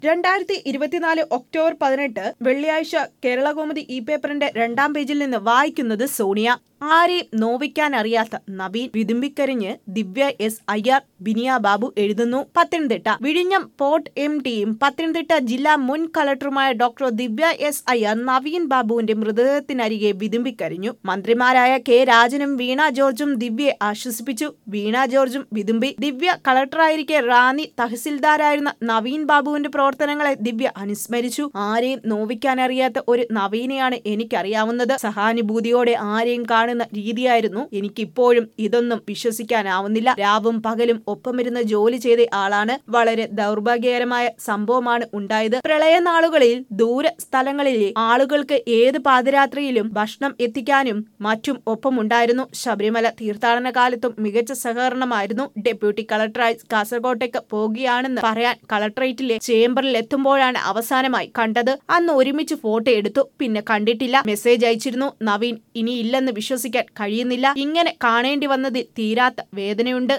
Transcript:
രണ്ടായിരത്തി ഇരുപത്തിനാല് ഒക്ടോബർ പതിനെട്ട് വെള്ളിയാഴ്ച കേരളകൗമുദി ഇ പേപ്പറിന്റെ രണ്ടാം പേജിൽ നിന്ന് വായിക്കുന്നത് സോണിയ ആരെയും നോവിക്കാനറിയാത്ത നവീൻ വിതുമ്പിക്കരിഞ്ഞ് ദിവ്യ എസ് അയ്യർ ബിനിയ ബാബു എഴുതുന്നു പത്തനംതിട്ട വിഴിഞ്ഞം പോർട്ട് എം ടിയും പത്തനംതിട്ട ജില്ലാ മുൻ കളക്ടറുമായ ഡോക്ടർ ദിവ്യ എസ് അയ്യർ നവീൻ ബാബുവിന്റെ മൃതദേഹത്തിനരികെ വിതുമ്പിക്കരിഞ്ഞു മന്ത്രിമാരായ കെ രാജനും വീണ ജോർജും ദിവ്യയെ ആശ്വസിപ്പിച്ചു വീണ ജോർജും വിതുമ്പി ദിവ്യ കളക്ടറായിരിക്കെ റാന്നി തഹസിൽദാരായിരുന്ന നവീൻ ബാബുവിന്റെ പ്രവർത്തനങ്ങളെ ദിവ്യ അനുസ്മരിച്ചു ആരെയും നോവിക്കാനറിയാത്ത ഒരു നവീനെയാണ് എനിക്കറിയാവുന്നത് സഹാനുഭൂതിയോടെ ആരെയും കാണുന്ന രീതിയായിരുന്നു എനിക്കിപ്പോഴും ഇതൊന്നും വിശ്വസിക്കാനാവുന്നില്ല രാവും പകലും ഒപ്പമിരുന്ന് ജോലി ചെയ്ത ആളാണ് വളരെ ദൗർഭാഗ്യകരമായ സംഭവമാണ് ഉണ്ടായത് പ്രളയനാളുകളിൽ ദൂര സ്ഥലങ്ങളിലെ ആളുകൾക്ക് ഏത് പാതിരാത്രിയിലും ഭക്ഷണം എത്തിക്കാനും മറ്റും ഒപ്പമുണ്ടായിരുന്നു ശബരിമല തീർത്ഥാടന കാലത്തും മികച്ച സഹകരണമായിരുന്നു ഡെപ്യൂട്ടി കളക്ടറായി കാസർകോട്ടേക്ക് പോകുകയാണെന്ന് പറയാൻ കളക്ടറേറ്റിലെ ചേംബറിൽ എത്തുമ്പോഴാണ് അവസാനമായി കണ്ടത് അന്ന് ഒരുമിച്ച് ഫോട്ടോ എടുത്തു പിന്നെ കണ്ടിട്ടില്ല മെസ്സേജ് അയച്ചിരുന്നു നവീൻ ഇനിയില്ലെന്ന് വിശ്വസിക്കാൻ കഴിയുന്നില്ല ഇങ്ങനെ കാണേണ്ടി വന്നതിൽ തീരാത്ത വേദനയുണ്ട്